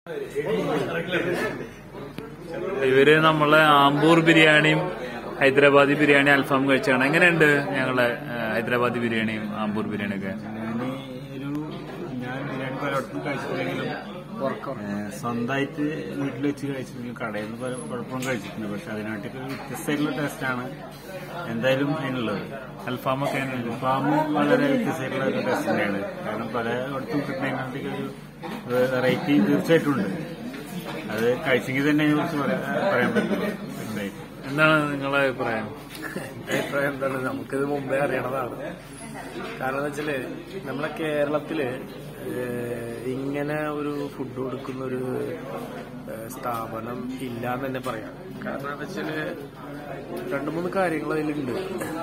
ഇവര് നമ്മളെ ആമ്പൂർ ബിരിയാണിയും ഹൈദരാബാദി ബിരിയാണി അൽഫാം കഴിച്ചാണ് എങ്ങനെയുണ്ട് ഞങ്ങളെ ആ, ഹൈദരാബാദി ബിരിയാണിയും ആമ്പൂർ ബിരിയാണിയൊക്കെ ഞാന് ഒരു ഞാൻ ബിരിയാണി പലയിടത്തും കഴിച്ചിട്ടില്ലെങ്കിലും ഏഹ് സ്വന്തമായിട്ട് വീട്ടിൽ വെച്ച് കഴിച്ചിട്ടുണ്ടെങ്കിലും കടയിൽ നിന്ന് പല കുഴപ്പവും കഴിച്ചിട്ടുണ്ട് പക്ഷെ അതിനായിട്ടൊക്കെ ഒരു വ്യത്യസ്തമായിട്ടുള്ള ടേസ്റ്റാണ് എന്തായാലും അതിനുള്ളത് അൽഫാമൊക്കെ എങ്ങനെയുണ്ട് ഫാമും വളരെ വ്യത്യസ്തമായിട്ടുള്ള ഒരു ടേസ്റ്റ് തന്നെയാണ് കാരണം പലയിടത്തും കിട്ടുന്നതിനായിട്ടൊക്കെ ഒരു വെറൈറ്റി തീർച്ചയായിട്ടും ഉണ്ട് അത് കഴിച്ചെങ്കിൽ തന്നെ അതിനെ കുറിച്ച് പറയാൻ പറയാൻ പറ്റുള്ളൂ എന്തായാലും എന്താണ് നിങ്ങളെ അഭിപ്രായം അഭിപ്രായം എന്താണ് നമുക്കിത് മുമ്പേ അറിയണതാണ് കാരണം എന്താ വെച്ചാല് നമ്മളെ കേരളത്തില് ഏഹ്, ഇങ്ങനെ ഒരു ഫുഡ് കൊടുക്കുന്ന ഒരു ഏഹ്, സ്ഥാപനം ഇല്ല എന്ന് തന്നെ പറയാം കാരണം എന്താ വെച്ചാല് രണ്ടു മൂന്ന് കാര്യങ്ങൾ അതിലുണ്ട്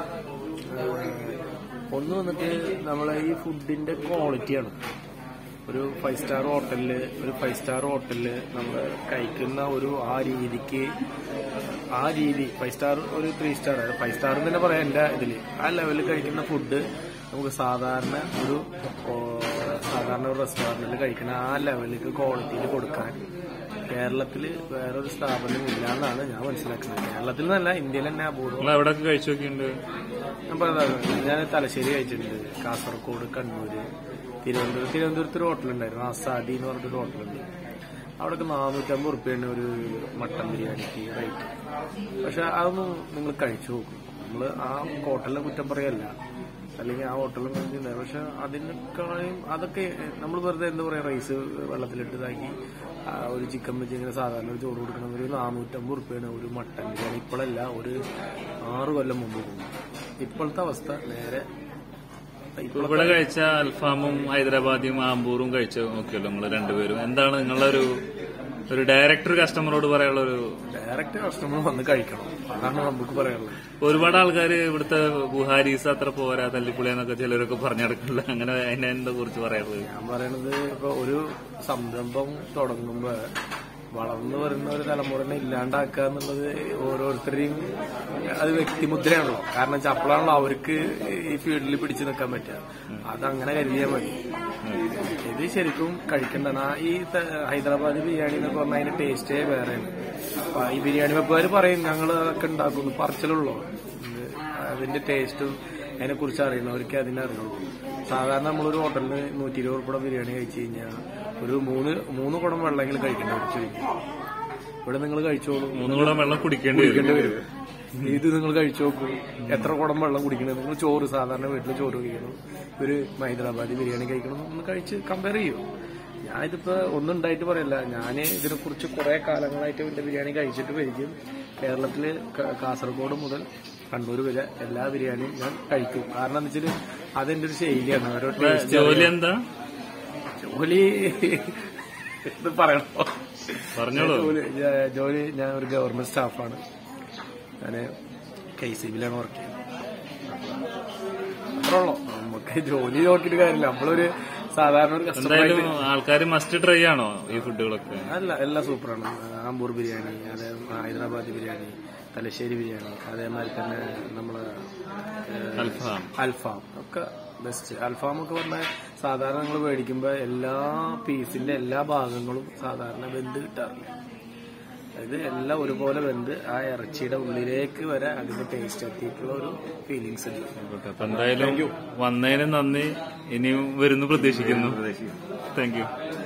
ഏഹ്, ഒന്ന് വന്നിട്ട് നമ്മളെ ഈ ഫുഡിന്റെ ക്വാളിറ്റിയാണ് ഒരു ഫൈവ് സ്റ്റാർ ഹോട്ടലില് ഒരു ഫൈവ് സ്റ്റാർ ഹോട്ടലില് നമ്മൾ കഴിക്കുന്ന ഒരു ആ രീതിക്ക് ആ രീതി ഫൈവ് സ്റ്റാർ ഒരു ത്രീ സ്റ്റാർ ഫൈവ് സ്റ്റാർ എന്ന് തന്നെ പറയാം എന്റെ ഇതില് ആ ലെവലിൽ കഴിക്കുന്ന ഫുഡ് നമുക്ക് സാധാരണ ഒരു ഓ, സാധാരണ ഒരു റെസ്റ്റോറന്റിൽ കഴിക്കുന്ന ആ ലെവലിലേക്ക് ക്വാളിറ്റിയിൽ കൊടുക്കാൻ കേരളത്തില് വേറൊരു സ്ഥാപനം ഇല്ല എന്നാണ് ഞാൻ മനസ്സിലാക്കുന്നത് കേരളത്തിൽ നിന്നല്ല ഇന്ത്യയിൽ തന്നെ അപൂർവം നിങ്ങൾ എവിടെയൊക്കെ കഴിച്ചു നോക്കിയിട്ടുണ്ട് ഞാൻ പറഞ്ഞതാണ് ഞാൻ തലശ്ശേരി കഴിച്ചിട്ടുണ്ട് കാസർഗോഡ് കണ്ണൂര് തിരുവനന്തപുരം തിരുവനന്തപുരത്ത് ഒരു ഹോട്ടലുണ്ടായിരുന്നു ആസാദി എന്ന് പറഞ്ഞൊരു ഹോട്ടലുണ്ട് അവിടെയൊക്കെ നാനൂറ്റമ്പത് റുപ്യാണ് ഒരു മട്ടൻ ബിരിയാണിക്ക് റേറ്റ് പക്ഷെ അതൊന്നും നിങ്ങൾ കഴിച്ചു നോക്കും നമ്മൾ ആ ഹോട്ടലിനെ കുറ്റം പറയല്ല അല്ലെങ്കിൽ ആ ഹോട്ടലിൽ നിന്ന് പക്ഷെ അതിനേക്കാളും അതൊക്കെ നമ്മൾ വെറുതെ എന്താ പറയാ റൈസ് വെള്ളത്തിലിട്ട് ഇതാക്കി ആ ഒരു ചിക്കൻ വെച്ച് ഇങ്ങനെ സാധാരണ ഒരു ചോറ് കൊടുക്കണം ഒരു നാനൂറ്റമ്പത് റുപ്യാണ് ഒരു മട്ടൻ ബിരിയാണി ഇപ്പോഴല്ല ഒരു ആറ് കൊല്ലം മുമ്പ് പോകും ഇപ്പോഴത്തെ അവസ്ഥ നേരെ ഇപ്പോഴത്തെ ഇവിടെ കഴിച്ച അൽഫാമും ഹൈദരാബാദിയും ആമ്പൂറും കഴിച്ച് നോക്കിയല്ലോ നിങ്ങൾ രണ്ടുപേരും എന്താണ് നിങ്ങളുടെ ഒരു ഒരു ഡയറക്ടർ കസ്റ്റമറോട് പറയാനുള്ള ഒരു ഡയറക്റ്റ് കസ്റ്റമർ വന്ന് കഴിക്കണം അതാണ് നമുക്ക് പറയാനുള്ളത് ഒരുപാട് ആൾക്കാർ ഇവിടുത്തെ ബുഹാരീസ് അത്ര പോരാ തല്ലിപ്പുളി എന്നൊക്കെ ചിലരൊക്കെ പറഞ്ഞു നടക്കില്ല അങ്ങനെ അതിനെ എന്താ കുറിച്ച് പറയാനുള്ളത് ഞാൻ പറയണത് ഇപ്പൊ ഒരു സംരംഭം തുടങ്ങുമ്പോ വളർന്നു വരുന്ന ഒരു തലമുറനെ ഇല്ലാണ്ടാക്കുക എന്നുള്ളത് ഓരോരുത്തരെയും അത് വ്യക്തിമുദ്രയാണല്ലോ കാരണം വെച്ചാൽ അപ്പോഴാണല്ലോ അവർക്ക് ഈ ഫീൽഡിൽ പിടിച്ചു നിൽക്കാൻ പറ്റുക അതങ്ങനെ കരുതിയാൽ മതി ഇത് ശരിക്കും കഴിക്കേണ്ടതാണ് ആ ഈ ത- ഹൈദരാബാദ് ബിരിയാണി എന്നൊക്കെ പറഞ്ഞാൽ അതിന്റെ ടേസ്റ്റേ വേറെയാണ് അപ്പൊ ഈ ബിരിയാണി വെപ്പുകാർ പറയും ഞങ്ങൾ അതൊക്കെ ഉണ്ടാക്കുന്നു പറച്ചിലുള്ളൂ ഇത് അതിന്റെ ടേസ്റ്റും അതിനെ കുറിച്ച് അറിയണവർക്ക് അതിനെ അറിയുള്ളൂ സാധാരണ നമ്മളൊരു ഹോട്ടലിൽ നൂറ്റി ഇരുപത് ഉൾപ്പെടെ ബിരിയാണി കഴിച്ചു കഴിഞ്ഞാൽ ഒരു മൂന്ന് മൂന്ന് കുടം വെള്ളമെങ്കിലും കഴിക്കേണ്ട ഒരു ചുരുക്കി ഇവിടെ നിങ്ങൾ കഴിച്ചോളൂ മൂന്ന് കൂടെ വെള്ളം കുടിക്കേണ്ടി കുടിക്കേണ്ടി വരും വരും ഇത് നിങ്ങൾ കഴിച്ചു നോക്കൂ എത്ര കുടം വെള്ളം കുടിക്കണം നിങ്ങൾ ചോറ് സാധാരണ വീട്ടിൽ ചോറ് കഴിക്കണം ഒരു ഹൈദരാബാദി ബിരിയാണി കഴിക്കണം ഒന്ന് കഴിച്ച് കമ്പയർ ചെയ്യൂ ഞാനിതിപ്പോ ഒന്നും ഉണ്ടായിട്ട് പറയല്ല ഞാൻ ഇതിനെ കുറിച്ച് കുറെ കാലങ്ങളായിട്ട് എന്റെ ബിരിയാണി കഴിച്ചിട്ട് പരിചയം കേരളത്തില് ക- കാസർഗോഡ് മുതൽ കണ്ണൂർ വരെ എല്ലാ ബിരിയാണിയും ഞാൻ കഴിക്കും കാരണം എന്താ വെച്ചാൽ അതെന്റെ ഒരു ശൈലിയാണ് ഓരോ ടേസ്റ്റ് ജോലി എന്താ ജോലി ഇത് പറയണോ പറഞ്ഞോളൂ ജോലി ഞാൻ- ജോലി ഞാൻ ഒരു ഗവൺമെന്റ് സ്റ്റാഫാണ് ഞാൻ കെ സി ബിയിലാണ് വർക്ക് ചെയ്യുന്നത് അത്രേ ഉള്ളൂ നമുക്ക് ജോലി നോക്കിയിട്ട് കാര്യമില്ല നമ്മളൊരു സാധാരണ ഒരു എന്തായാലും കസ്റ്റമർ ആൾക്കാർ മസ്റ്റ് ട്രൈ ആണോ ഈ ഫുഡുകളൊക്കെ അല്ല എല്ലാം സൂപ്പറാണ് ആമ്പൂർ ബിരിയാണി അതേ ഹൈദരാബാദ് ബിരിയാണി തലശ്ശേരി ബിരിയാണി അതേമാതിരി തന്നെ നമ്മള് ഏഹ്, അൽഫാം അൽഫാം ഒക്കെ ബെസ്റ്റ് അൽഫാം ഒക്കെ പറഞ്ഞാൽ സാധാരണ നമ്മൾ മേടിക്കുമ്പോൾ എല്ലാ പീസിന്റെ എല്ലാ ഭാഗങ്ങളും സാധാരണ വെന്ത് കിട്ടാറില്ല ഇത് എല്ലാം ഒരുപോലെ വെന്ത് ആ ഇറച്ചിയുടെ ഉള്ളിലേക്ക് വരെ അതിന്റെ ടേസ്റ്റ് എത്തിയിട്ടുള്ള ഒരു ഫീലിങ്സ് ഉണ്ട് ആയിക്കോട്ടെ. അപ്പൊ എന്തായാലും വന്നതിന് നന്ദി ഇനിയും വരുന്നു പ്രതീക്ഷിക്കുന്നു താങ്ക് യു